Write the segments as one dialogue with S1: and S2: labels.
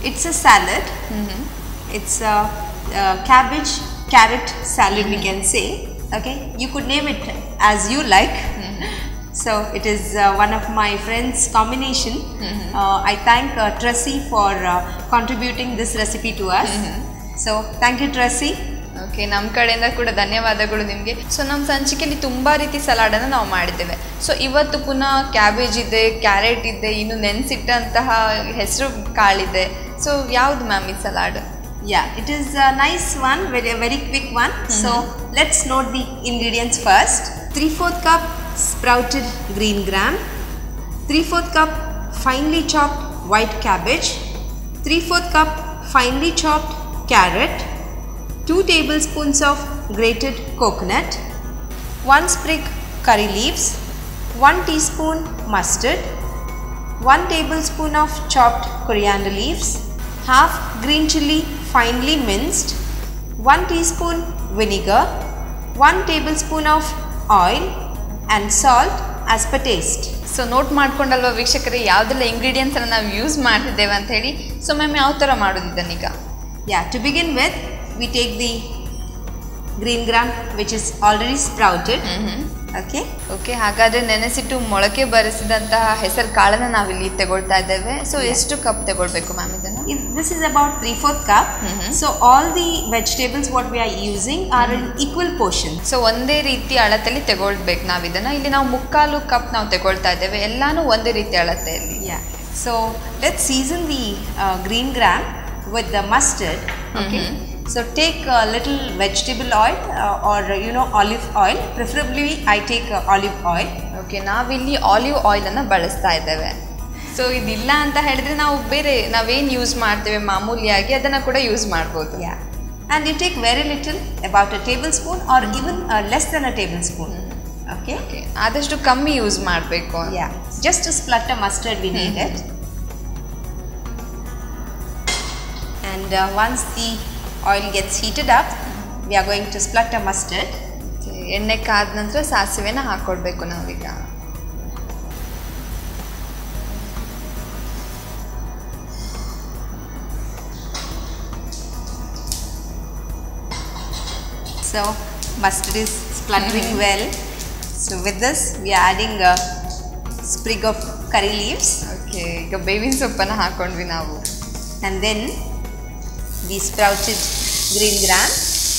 S1: it's a salad. It's a, uh cabbage carrot salad, we can say. Okay, you could name it as you like. So it is uh, one of my friends' combination. Uh, I thank uh, Tracy for uh, contributing this recipe to us. So thank you, Tracy.
S2: Okay ನಮ್ಮ ಕಡೆಯಿಂದ ಕೂಡ ಧನ್ಯವಾದಗಳು ನಿಮಗೆ so ನಮ್ಮ ಸಂಚಿಕೆಯಲ್ಲಿ ತುಂಬ ರೀತಿ ಸಲಾಡನ್ನು ನಾವು ಮಾಡಿದ್ದೇವೆ ಸೊ ಇವತ್ತು ಪುನಃ ಕ್ಯಾಬೇಜ್ ಇದೆ ಕ್ಯಾರೆಟ್ ಇದೆ ಇನ್ನು ನೆನೆಸಿಟ್ಟಂತಹ ಹೆಸರು ಕಾಳಿದೆ ಸೊ ಯಾವುದು ಮ್ಯಾಮ್ ಈ salad
S1: Yeah, it is a nice one, very very quick one. So let's note the ingredients first. 3 4 cup sprouted green gram, 3 4 cup finely chopped white cabbage, 3 4 cup finely chopped carrot, 2 tablespoons of grated coconut, 1 sprig curry leaves, 1 teaspoon mustard, 1 tablespoon of chopped coriander leaves, half green chili finely minced, 1 teaspoon vinegar, 1 tablespoon of oil and salt as per taste.
S2: So note ಮಾಡ್ಕೊಂಡಲ್ವಾ ವೀಕ್ಷಕರೇ ಯಾವುದೆಲ್ಲ ಇಂಗ್ರೀಡಿಯೆಂಟ್ಸನ್ನು ನಾವು use ಮಾಡ್ತಿದ್ದೇವೆ ಅಂತ ಹೇಳಿ so ma'am ಯಾವ ಥರ ಮಾಡೋದು ಇದನ್ನೀಗ
S1: Yeah, to begin with, we take the green gram which is already sprouted. Okay.
S2: Okay ಹಾಗಾದರೆ ನೆನೆಸಿಟ್ಟು ಮೊಳಕೆ ಬರೆಸಿದಂತಹ ಹೆಸರು ಕಾಳನ್ನು ನಾವಿಲ್ಲಿ ತಗೊಳ್ತಾ ಇದ್ದೇವೆ ಸೊ ಎಷ್ಟು ಕಪ್ ತಗೊಳ್ಬೇಕು ಮ್ಯಾಮ್ ಇದನ್ನು
S1: If This is about 3 4 cup. So all the vegetables what we are using are in equal portions.
S2: So ಒಂದೇ ರೀತಿ ಅಳತೆಯಲ್ಲಿ ತಗೊಳ್ಬೇಕು ನಾವು ಇದನ್ನು ಇಲ್ಲಿ ನಾವು ಮುಕ್ಕಾಲು ಕಪ್ ನಾವು ತಗೊಳ್ತಾ ಇದ್ದೇವೆ ಎಲ್ಲಾನು ಒಂದೇ ರೀತಿ ಅಳತೆಯಲ್ಲಿ
S1: Yeah. So let's season the uh, green gram with the mustard. Okay. So take a little vegetable oil uh, or you know olive oil. Preferably I take uh, olive oil.
S2: Okay ನಾವಿಲ್ಲಿ olive ಆಯಿಲನ್ನು ಬಳಸ್ತಾ ಇದ್ದೇವೆ so ಇದಿಲ್ಲ ಅಂತ ಹೇಳಿದ್ರೆ ನಾವು ಬೇರೆ ನಾವೇನು ಯೂಸ್ ಮಾಡ್ತೇವೆ ಮಾಮೂಲಿಯಾಗಿ ಅದನ್ನು ಕೂಡ ಯೂಸ್ ಮಾಡ್ಬೋದು
S1: Yeah. And you take very little, about a tablespoon or even uh, less than a tablespoon. Okay.
S2: Okay ಆದಷ್ಟು ಕಮ್ಮಿ ಯೂಸ್ ಮಾಡಬೇಕು
S1: Yeah. Just to splutter mustard we need it. And uh, once the oil gets heated up, we are going to splutter mustard.
S2: ಎಣ್ಣೆ ಕಾದ ನಂತರ ಸಾಸಿವೆನ ಹಾಕೊಳ್ಬೇಕು ನಾವೀಗ
S1: So mustard is spluttering well. So with this we are adding a sprig of curry leaves
S2: okay ಈಗ ಬೇವಿನ ಸೊಪ್ಪನ್ನು ಹಾಕೊಂಡ್ವಿ ನಾವು
S1: and then the sprouted green gram.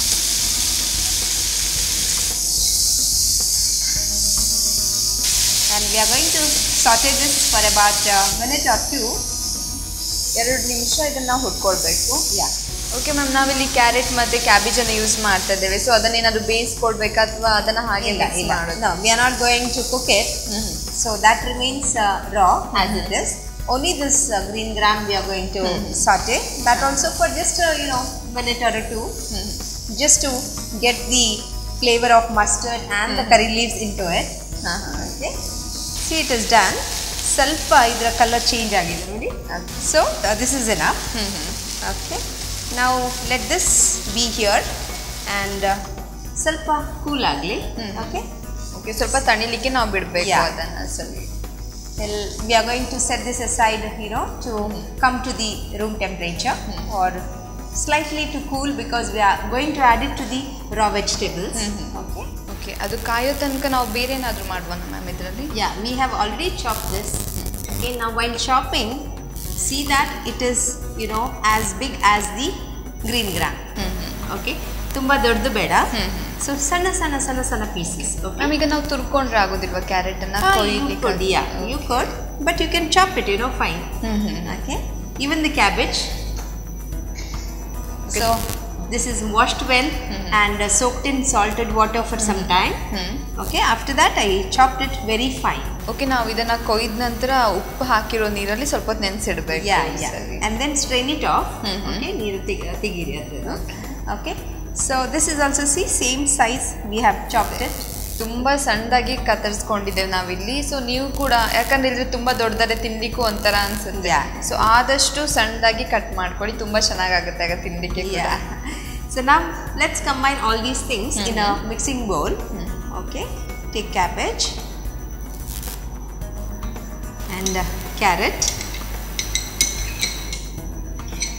S1: And we are going to saute this for about a minute or two.
S2: ಎರಡು ನಿಮಿಷ ಇದನ್ನ ಹುಡ್ಕೊಳ್ಬೇಕು
S1: Yeah.
S2: Okay ma'am ನಾವಿಲ್ಲಿ carrot ಮತ್ತೆ ಕ್ಯಾಬೇಜನ್ನು ಯೂಸ್ ಮಾಡ್ತಾ ಇದ್ದೇವೆ ಸೊ ಅದನ್ನೇನಾದ್ರು ಬೇಯಿಸ್ಕೊಡ್ಬೇಕಾ ಅಥವಾ ಅದನ್ನ ಹಾಗೆ
S1: ಇಲ್ಲ,
S2: mix
S1: ಇಲ್ಲ.
S2: ಮಾಡೋದು
S1: No, we are not going to cook it. So that remains uh, raw as it is. Only this uh, green gram we are going to saute. That also for just a you know minute or two, just to get the flavor of mustard and the curry leaves into it.
S2: ಹಾಂ ಹಾಂ
S1: Okay. See it is done. ಸ್ವಲ್ಪ ಇದರ colour change ಆಗಿದೆ ನೋಡಿ so this is enough okay ನಾವು let this be here and ಸ್ವಲ್ಪ cool ಆಗಲಿ okay
S2: okay ಸ್ವಲ್ಪ ತಣಿಲಿಕ್ಕೆ ನಾವು ಬಿಡಬೇಕು
S1: Yeah.
S2: ಅದನ್ನ ಸರಿ
S1: Well, we are going to set this aside, you know, to come to the room temperature or slightly to cool because we are going to add it to the raw vegetables. Okay.
S2: Okay ಅದು ಕಾಯೋ ತನಕ ನಾವು ಬೇರೆ ಏನಾದರೂ ಮಾಡುವ ma'am ಇದರಲ್ಲಿ
S1: Yeah, we have already chopped this. Okay, now while chopping, see that it is, you know, as big as the green gram. Okay. ತುಂಬ ದೊಡ್ಡದು ಬೇಡ ಸೊ ಸಣ್ಣ ಸಣ್ಣ ಸಣ್ಣ ಸಣ್ಣ ಪೀಸಸ್ ಓಕೆ
S2: ಮ್ಯಾಮ್ ಈಗ ನಾವು ತುರ್ಕೊಂಡ್ರೆ ಆಗೋದಿಲ್ವಾ ಕ್ಯಾರೆಟನ್ನು
S1: Ah, you could, yeah, you could, but you can chop it, you know, fine. Okay, even the cabbage. So this is washed well and uh, soaked in salted water for some time. Okay, after that I chopped it very fine.
S2: Okay ನಾವು ಇದನ್ನ ಕೊಯ್ದ ನಂತರ ಉಪ್ಪು ಹಾಕಿರೋ ನೀರಲ್ಲಿ ಸ್ವಲ್ಪ ಹೊತ್ತು ನೆನೆಸಿಡ್ಬೇಕು
S1: Yeah, yeah, and then strain it off. Okay, ನೀರು ತೆಗಿ- ತೆಗೀರಿ ಅದ್ರದ್ದು. Okay, so this is also see same size we have chopped it.
S2: ತುಂಬ ಸಣ್ಣದಾಗಿ ಕತ್ತರಿಸ್ಕೊಂಡಿದ್ದೇವೆ ನಾವಿಲ್ಲಿ ಸೊ ನೀವು ಕೂಡ ಯಾಕಂದ್ರೆ ಇದ್ರೆ ತುಂಬ ದೊಡ್ಡದಾರೆ ತಿನ್ಲಿಕ್ಕೂ ಒಂಥರ ಅನ್ಸುತ್ತೆ
S1: Yeah.
S2: ಸೊ ಆದಷ್ಟು ಸಣ್ಣದಾಗಿ ಕಟ್ ಮಾಡ್ಕೊಳ್ಳಿ ತುಂಬ ಚೆನ್ನಾಗಾಗುತ್ತೆ ಆಗ ತಿನ್ಲಿಕ್ಕೆ ಕೂಡ.
S1: Yeah. So now let's combine all these things in a mixing bowl. Okay. Take cabbage and uh, carrot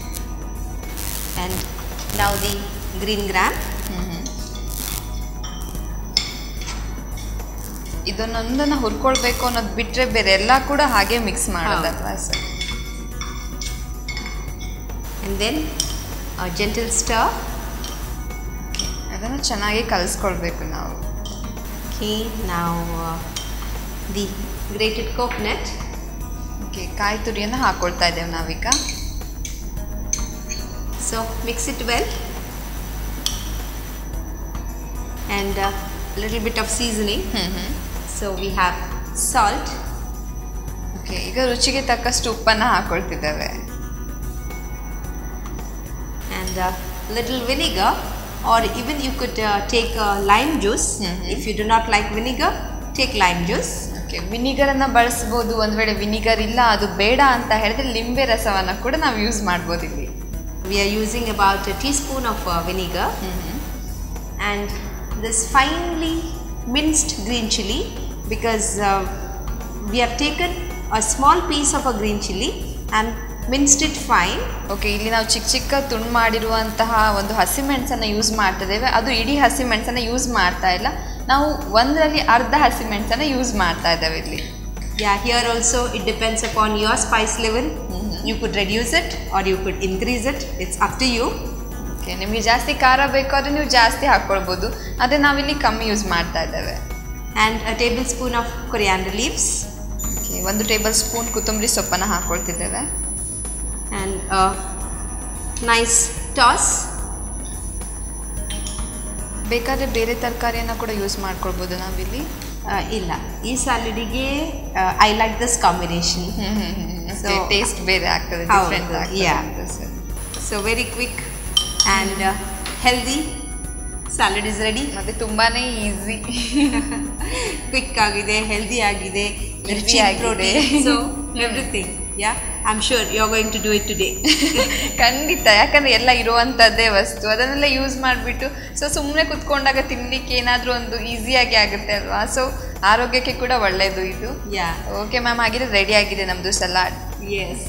S1: and now the green gram
S2: ಇದನ್ನೊಂದನ್ನು ಹುರ್ಕೊಳ್ಬೇಕು ಅನ್ನೋದು ಬಿಟ್ಟರೆ ಬೇರೆ ಎಲ್ಲ ಕೂಡ ಹಾಗೆ ಮಿಕ್ಸ್ ಮಾಡೋದಲ್ವಾ sir
S1: and then a gentle stir
S2: ಅದನ್ನು ಚೆನ್ನಾಗಿ ಕಲಿಸ್ಕೊಳ್ಬೇಕು ನಾವು
S1: okay now uh, the grated coconut
S2: okay ಕಾಯಿ ತುರಿಯನ್ನು ಹಾಕೊಳ್ತಾ ಇದ್ದೇವೆ ನಾವೀಗ
S1: so mix it well and uh, a little bit of seasoning
S2: ಹ್ಞೂ ಹ್ಞೂ
S1: so we have salt
S2: okay ಈಗ ರುಚಿಗೆ ತಕ್ಕಷ್ಟು ಉಪ್ಪನ್ನು ಹಾಕೊಳ್ತಿದ್ದೇವೆ
S1: and a little vinegar or even you could uh, take uh, lime juice
S2: Mhm.
S1: if you do not like vinegar take lime juice
S2: okay ವಿನಿಗರನ್ನು ಬಳಸ್ಬೋದು ಒಂದು ವೇಳೆ ವಿನಿಗರ್ ಇಲ್ಲ ಅದು ಬೇಡ ಅಂತ ಹೇಳಿದ್ರೆ ಲಿಂಬೆ ರಸವನ್ನು ಕೂಡ ನಾವು ಯೂಸ್ ಮಾಡ್ಬೋದು ಇಲ್ಲಿ
S1: we are using about a teaspoon of uh, vinegar and this finely minced green chili because uh, we have taken a small piece of a green chili and minced it fine
S2: okay ಇಲ್ಲಿ ನಾವು ಚಿಕ್ಕ ಚಿಕ್ಕ ತುಂಡು ಮಾಡಿರುವಂತಹ ಒಂದು ಹಸಿಮೆಣಸನ್ನು use ಮಾಡ್ತಿದ್ದೇವೆ ಅದು ಇಡೀ ಹಸಿಮೆಣಸನ್ನು ಯೂಸ್ ಮಾಡ್ತಾ ಇಲ್ಲ ನಾವು ಒಂದರಲ್ಲಿ ಅರ್ಧ ಹಸಿಮೆಣಸನ್ನು ಯೂಸ್ ಮಾಡ್ತಾ ಇದ್ದೇವೆ ಇಲ್ಲಿ
S1: yeah here also it depends upon your spice level you could reduce it or you could increase it it's up to you
S2: okay ನಿಮಗೆ ಜಾಸ್ತಿ ಖಾರ ಬೇಕಾದ್ರೆ ನೀವು ಜಾಸ್ತಿ ಹಾಕ್ಕೊಳ್ಬೋದು ಅದೇ ನಾವಿಲ್ಲಿ ಕಮ್ಮಿ ಯೂಸ್ ಮಾಡ್ತಾ ಇದ್ದೇವೆ
S1: and a tablespoon of coriander leaves
S2: okay ಒಂದು ಟೇಬಲ್ ಸ್ಪೂನ್ ಕೊತ್ತಂಬರಿ ಸೊಪ್ಪನ್ನು ಹಾಕ್ಕೊಳ್ತಿದ್ದೇವೆ
S1: and a nice toss
S2: ಬೇಕಾದರೆ ಬೇರೆ ತರಕಾರಿಯನ್ನು ಕೂಡ ಯೂಸ್ ಮಾಡ್ಕೊಳ್ಬೋದು ನಾವಿಲ್ಲಿ
S1: uh, ಇಲ್ಲ ಈ ಸ್ಯಾಲಡಿಗೆ I like this combination So-
S2: taste ಬೇರೆ ಆಗ್ತದೆ
S1: ಹೌದು,
S2: ಡಿಫ್ರೆಂಟ್ ಆಗ್ತದೆ
S1: yeah.
S2: ಅಂತ sir
S1: so very quick and healthy salad is ready
S2: ಮತ್ತೆ ತುಂಬಾನೇ ಈಸಿ
S1: ಕ್ವಿಕ್ ಆಗಿದೆ ಹೆಲ್ದಿ ಆಗಿದೆ
S2: Healthy ಆಗಿದೆ.
S1: So everything yeah I am sure you are going to do it today
S2: ಖಂಡಿತ ಯಾಕಂದ್ರೆ ಎಲ್ಲ ಇರುವಂಥದ್ದೇ ವಸ್ತು ಅದನ್ನೆಲ್ಲ ಯೂಸ್ ಮಾಡಿಬಿಟ್ಟು ಸೊ ಸುಮ್ಮನೆ ಕುತ್ಕೊಂಡಾಗ ತಿನ್ಲಿಕ್ಕೆ ಏನಾದರೂ ಒಂದು ಈಸಿಯಾಗಿ ಆಗುತ್ತೆ ಅಲ್ವಾ ಸೊ ಆರೋಗ್ಯಕ್ಕೆ ಕೂಡ ಒಳ್ಳೆಯದು ಇದು
S1: ಯಾ
S2: ಓಕೆ ಮ್ಯಾಮ್ ಹಾಗಿದ್ರೆ ರೆಡಿ ಆಗಿದೆ ನಮ್ಮದು salad
S1: yes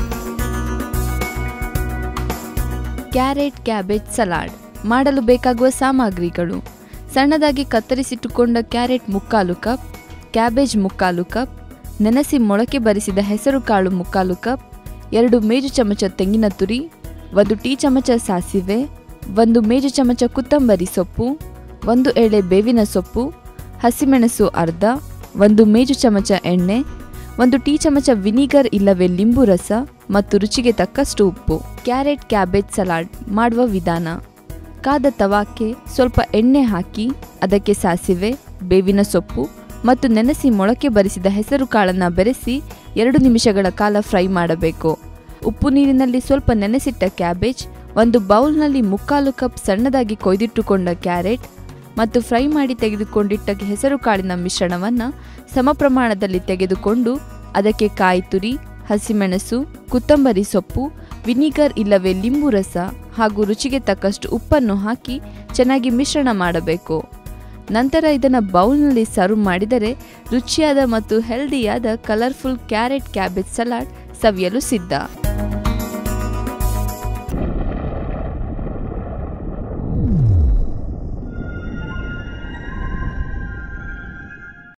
S3: carrot cabbage salad ಮಾಡಲು ಬೇಕಾಗುವ ಸಾಮಗ್ರಿಗಳು ಸಣ್ಣದಾಗಿ ಕತ್ತರಿಸಿಟ್ಟುಕೊಂಡ ಕ್ಯಾರೆಟ್ ಮುಕ್ಕಾಲು ಕಪ್ ಕ್ಯಾಬೇಜ್ ಮುಕ್ಕಾಲು ಕಪ್ ನೆನೆಸಿ ಮೊಳಕೆ ಬರಿಸಿದ ಹೆಸರುಕಾಳು ಮುಕ್ಕಾಲು ಕಪ್ ಎರಡು ಮೇಜು ಚಮಚ ತೆಂಗಿನ ತುರಿ ಒಂದು ಟೀ ಚಮಚ ಸಾಸಿವೆ ಒಂದು ಮೇಜು ಚಮಚ ಕೊತ್ತಂಬರಿ ಸೊಪ್ಪು ಒಂದು ಎಳೆ ಬೇವಿನ ಸೊಪ್ಪು ಹಸಿಮೆಣಸು ಅರ್ಧ ಒಂದು ಮೇಜು ಚಮಚ ಎಣ್ಣೆ ಒಂದು ಟೀ ಚಮಚ ವಿನಿಗರ್ ಇಲ್ಲವೇ ಲಿಂಬು ರಸ ಮತ್ತು ರುಚಿಗೆ ತಕ್ಕಷ್ಟು ಉಪ್ಪು ಕ್ಯಾರೆಟ್ ಕ್ಯಾಬೇಜ್ ಸಲಾಡ್ ಮಾಡುವ ವಿಧಾನ ಕಾದ ತವಾಕ್ಕೆ ಸ್ವಲ್ಪ ಎಣ್ಣೆ ಹಾಕಿ ಅದಕ್ಕೆ ಸಾಸಿವೆ ಬೇವಿನ ಸೊಪ್ಪು ಮತ್ತು ನೆನೆಸಿ ಮೊಳಕೆ ಬರಿಸಿದ ಹೆಸರು ಕಾಳನ್ನು ಬೆರೆಸಿ ಎರಡು ನಿಮಿಷಗಳ ಕಾಲ ಫ್ರೈ ಮಾಡಬೇಕು ಉಪ್ಪು ನೀರಿನಲ್ಲಿ ಸ್ವಲ್ಪ ನೆನೆಸಿಟ್ಟ ಕ್ಯಾಬೇಜ್ ಒಂದು ಬೌಲ್ನಲ್ಲಿ ಮುಕ್ಕಾಲು ಕಪ್ ಸಣ್ಣದಾಗಿ ಕೊಯ್ದಿಟ್ಟುಕೊಂಡ ಕ್ಯಾರೆಟ್ ಮತ್ತು ಫ್ರೈ ಮಾಡಿ ತೆಗೆದುಕೊಂಡಿಟ್ಟ ಹೆಸರು ಕಾಳಿನ ಮಿಶ್ರಣವನ್ನು ಸಮ ಪ್ರಮಾಣದಲ್ಲಿ ತೆಗೆದುಕೊಂಡು ಅದಕ್ಕೆ ಕಾಯಿ ತುರಿ ಹಸಿಮೆಣಸು ಕೊತ್ತಂಬರಿ ಸೊಪ್ಪು ವಿನಿಗರ್ ಇಲ್ಲವೇ ಲಿಂಬು ರಸ ಹಾಗೂ ರುಚಿಗೆ ತಕ್ಕಷ್ಟು ಉಪ್ಪನ್ನು ಹಾಕಿ ಚೆನ್ನಾಗಿ ಮಿಶ್ರಣ ಮಾಡಬೇಕು ನಂತರ ಇದನ್ನು ಬೌಲ್ನಲ್ಲಿ ಸರ್ವ್ ಮಾಡಿದರೆ ರುಚಿಯಾದ ಮತ್ತು ಹೆಲ್ದಿಯಾದ ಕಲರ್ಫುಲ್ ಕ್ಯಾರೆಟ್ ಕ್ಯಾಬೇಜ್ ಸಲಾಡ್ ಸವಿಯಲು ಸಿದ್ಧ